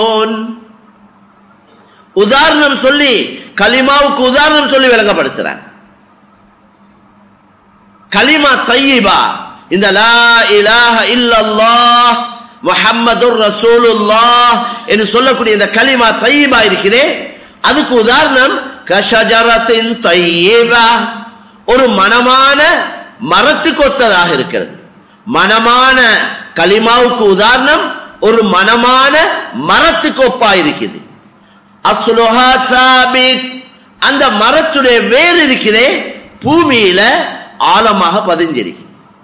உதாரணம் சொல்லி கலிமாவுக்கு உதாரணம் சொல்லி விளங்கப்படுத்துறான் கலிமா தையிபா இந்த லா இலாஹ இல்லல்லாஹ் முஹம்மதுர் ரசூலுல்லாஹ் என்று சொல்லக்கூடிய இந்த கலிமா தையிபா இருக்குதே அதுக்கு உதாரணம் கஷஜரத்தின் தையிபா ஒரு மனமான மரத்துக்கு ஒத்ததாக இருக்கிறது மனமான கலிமாவுக்கு உதாரணம் ஒரு மனமான மரத்துக்கு ஒப்பா இருக்குது அஸ்லுஹா சாபித் அந்த மரத்துடைய வேர் இருக்குதே பூமியில ஆழமாக பதிஞ்சிருக்கு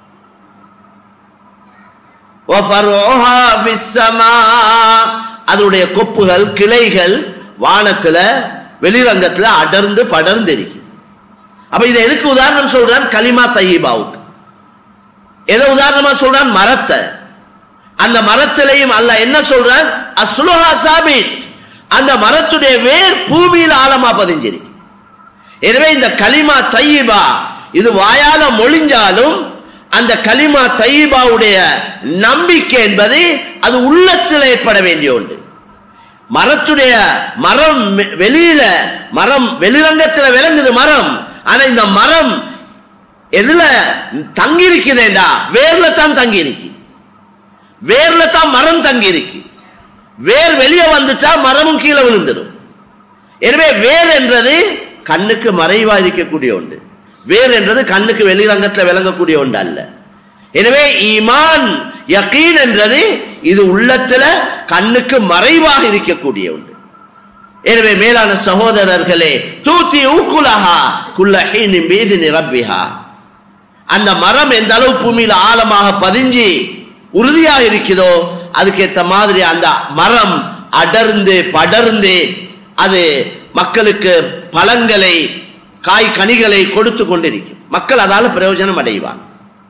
وَفَرْعُهَا فِي السَّمَاء அதனுடைய கொப்புகள் கிளைகள் வானத்துல வெளிரங்கத்துல அடர்ந்து படர்ந்து இருக்கு அப்ப இதை எதுக்கு உதாரணம் சொல்றான் கலிமா தையிபாவுக்கு எதை உதாரணமா சொல்றான் மரத்தை அந்த மரத்திலையும் அல்ல என்ன சொல்றான் அஸ்லுஹா சாபித் அந்த மரத்துடைய வேர் பூமியில் ஆழமா பதிஞ்சிருக்கு எனவே இந்த கலிமா தையிபா இது வாயால மொழிஞ்சாலும் அந்த கலிமா தையிபாவுடைய நம்பிக்கை என்பது அது உள்ளத்தில் ஏற்பட வேண்டிய ஒன்று மரத்துடைய மரம் வெ- வெளியில மரம் வெளிரங்கத்தில் விளங்குது மரம் ஆனா இந்த மரம் எதுல தங்கி இருக்குதேண்டா வேர்ல தான் தங்கி இருக்கு வேர்ல தான் மரம் தங்கி இருக்கு வேர் வெளியே வந்துச்சா மரமும் கீழே விழுந்துடும் எனவே வேர் என்றது கண்ணுக்கு மறைவா இருக்கக்கூடிய ஒன்று வேர் என்றது கண்ணுக்கு வெளிரங்கத்தில் விளங்கக்கூடிய ஒன்று அல்ல எனவே ஈமான் யகீன் என்றது இது உள்ளத்துல கண்ணுக்கு மறைவாக இருக்கக்கூடிய ஒன்று எனவே மேலான சகோதரர்களே தூத்தி ஊக்குலஹா குல்லஹீன் மீது நிரப்பிஹா அந்த மரம் எந்த அளவு பூமியில ஆழமாக பதிஞ்சு உறுதியாக இருக்குதோ அதுக்கேற்ற மாதிரி அந்த மரம் அடர்ந்து படர்ந்து அது மக்களுக்கு பழங்களை காய் கனிகளை கொடுத்து கொண்டிருக்கும் மக்கள் அதால பிரயோஜனம் அடைவாங்க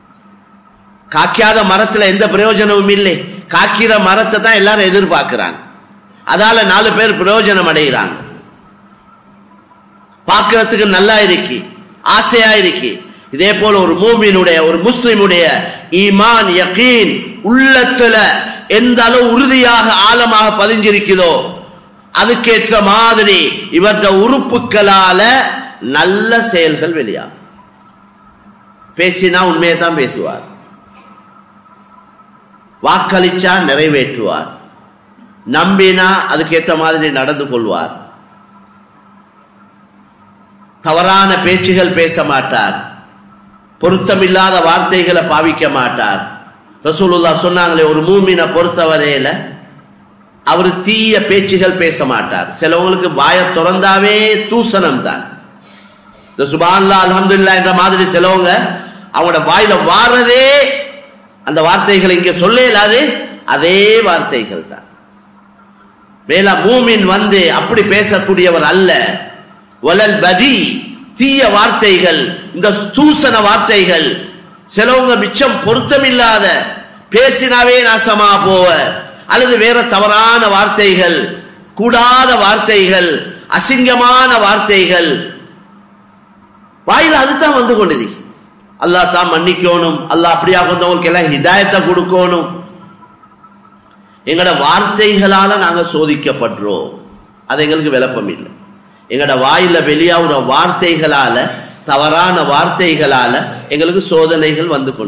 காய்க்காத மரத்துல எந்த பிரயோஜனமும் இல்லை காய்க்கிற மரத்தை தான் எல்லாரும் எதிர்பார்க்கிறாங்க அதால நாலு பேர் பிரயோஜனம் அடைகிறாங்க பார்க்கறதுக்கு நல்லா இருக்கு ஆசையா இருக்கு இதே போல ஒரு மூமினுடைய ஒரு முஸ்லிமுடைய ஈமான் யகீன் உள்ளத்துல எந்த அளவு உறுதியாக ஆழமாக பதிஞ்சிருக்குதோ அதுக்கேற்ற மாதிரி இவற்ற உறுப்புகளால நல்ல செயல்கள் வெளியாகும் பேசினா உண்மையை தான் பேசுவார் வாக்களிச்சா நிறைவேற்றுவார் நம்பினா அதுக்கேற்ற மாதிரி நடந்து கொள்வார் தவறான பேச்சுகள் பேச மாட்டார் பொருத்தமில்லாத வார்த்தைகளை பாவிக்க மாட்டார் ரசூலுல்லா சொன்னாங்களே ஒரு மூமினை பொறுத்தவரையில அவர் தீய பேச்சுகள் பேச மாட்டார் சிலவங்களுக்கு வாய திறந்தாவே தூசணம் தான் இந்த சுபான்லா அல்ஹம்துலில்லா என்ற மாதிரி சிலவங்க அவங்களோட வாயில வாரதே அந்த வார்த்தைகளை இங்க சொல்ல இயலாது அதே வார்த்தைகள் தான் மேலா மூமின் வந்து அப்படி பேசக்கூடியவர் அல்ல வலல் பதி தீய வார்த்தைகள் இந்த தூசண வார்த்தைகள் சிலவங்க மிச்சம் பொருத்தமில்லாத பேசினாவே நாசமா போவ அல்லது வேற தவறான வார்த்தைகள் கூடாத வார்த்தைகள் அசிங்கமான வார்த்தைகள் வாயில அதுதான் வந்து கொண்டிருக்கு அல்லாஹ் தான் மன்னிக்கணும் அல்லாஹ் அப்படியா வந்தவங்களுக்கு எல்லாம் ஹிதாயத்தை கொடுக்கணும் எங்களோட வார்த்தைகளால நாங்க சோதிக்கப்படுறோம் அது எங்களுக்கு விளப்பம் இல்லை எங்களோட வாயில வெளியாகிற வார்த்தைகளால தவறான வார்த்தைகளால எங்களுக்கு சோதனைகள் வந்து கொண்டு